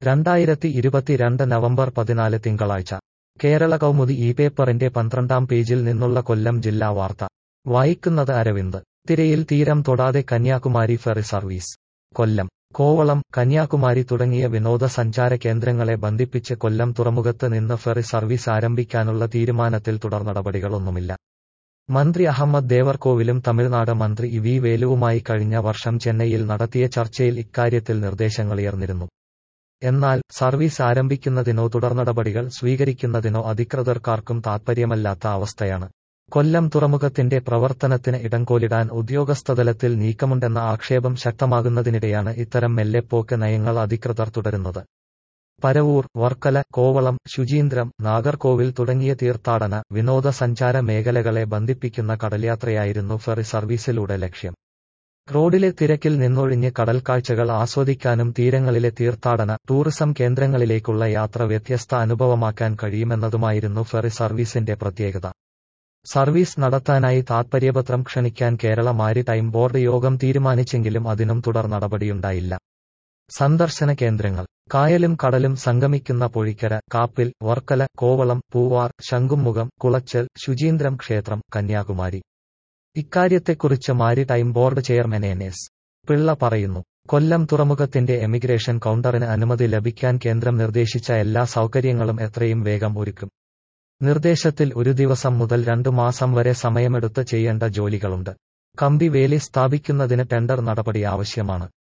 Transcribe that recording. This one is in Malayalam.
രണ്ടായിരത്തി ഇരുപത്തിരണ്ട് നവംബർ പതിനാല് തിങ്കളാഴ്ച കേരള കൗമുദി ഈ പേപ്പറിന്റെ പന്ത്രണ്ടാം പേജിൽ നിന്നുള്ള കൊല്ലം ജില്ലാ വാർത്ത വായിക്കുന്നത് അരവിന്ദ് തിരയിൽ തീരം തൊടാതെ കന്യാകുമാരി ഫെറി സർവീസ് കൊല്ലം കോവളം കന്യാകുമാരി തുടങ്ങിയ വിനോദസഞ്ചാര കേന്ദ്രങ്ങളെ ബന്ധിപ്പിച്ച് കൊല്ലം തുറമുഖത്ത് നിന്ന് ഫെറി സർവീസ് ആരംഭിക്കാനുള്ള തീരുമാനത്തിൽ തുടർനടപടികളൊന്നുമില്ല മന്ത്രി അഹമ്മദ് ദേവർകോവിലും തമിഴ്നാട് മന്ത്രി ഇ വി വേലുവുമായി കഴിഞ്ഞ വർഷം ചെന്നൈയിൽ നടത്തിയ ചർച്ചയിൽ ഇക്കാര്യത്തിൽ നിർദ്ദേശങ്ങളുയർന്നിരുന്നു എന്നാൽ സർവീസ് ആരംഭിക്കുന്നതിനോ തുടർനടപടികൾ സ്വീകരിക്കുന്നതിനോ അധികൃതർക്കാർക്കും താൽപ്പര്യമല്ലാത്ത അവസ്ഥയാണ് കൊല്ലം തുറമുഖത്തിന്റെ പ്രവർത്തനത്തിന് ഇടംകോലിടാൻ ഉദ്യോഗസ്ഥതലത്തിൽ നീക്കമുണ്ടെന്ന ആക്ഷേപം ശക്തമാകുന്നതിനിടെയാണ് ഇത്തരം മെല്ലെപ്പോക്ക് നയങ്ങൾ അധികൃതർ തുടരുന്നത് പരവൂർ വർക്കല കോവളം ശുചീന്ദ്രം നാഗർകോവിൽ തുടങ്ങിയ തീർത്ഥാടന വിനോദസഞ്ചാര മേഖലകളെ ബന്ധിപ്പിക്കുന്ന കടൽയാത്രയായിരുന്നു ഫെറി സർവീസിലൂടെ ലക്ഷ്യം റോഡിലെ തിരക്കിൽ നിന്നൊഴിഞ്ഞ് കടൽക്കാഴ്ചകൾ ആസ്വദിക്കാനും തീരങ്ങളിലെ തീർത്ഥാടന ടൂറിസം കേന്ദ്രങ്ങളിലേക്കുള്ള യാത്ര വ്യത്യസ്ത അനുഭവമാക്കാൻ കഴിയുമെന്നതുമായിരുന്നു ഫെറി സർവീസിന്റെ പ്രത്യേകത സർവീസ് നടത്താനായി താത്പര്യപത്രം ക്ഷണിക്കാൻ കേരള മാരിടൈം ബോർഡ് യോഗം തീരുമാനിച്ചെങ്കിലും അതിനും തുടർ നടപടിയുണ്ടായില്ല സന്ദർശന കേന്ദ്രങ്ങൾ കായലും കടലും സംഗമിക്കുന്ന പൊഴിക്കര കാപ്പിൽ വർക്കല കോവളം പൂവാർ ശംഖുമുഖം കുളച്ചൽ ശുചീന്ദ്രം ക്ഷേത്രം കന്യാകുമാരി ഇക്കാര്യത്തെക്കുറിച്ച് maritime board chairman N S Pillai പറയുന്നു കൊല്ലം തുറമുഖത്തിന്റെ എമിഗ്രേഷൻ കൗണ്ടറിന് അനുമതി ലഭിക്കാൻ കേന്ദ്രം നിർദ്ദേശിച്ച എല്ലാ സൗകര്യങ്ങളും എത്രയും വേഗം ഒരുക്കും നിർദ്ദേശത്തിൽ ഒരു ദിവസം മുതൽ രണ്ടു മാസം വരെ സമയമെടുത്ത് ചെയ്യേണ്ട ജോലികളുണ്ട് കമ്പി വേലി സ്ഥാപിക്കുന്നതിന് ടെൻഡർ നടപടി ആവശ്യമാണ്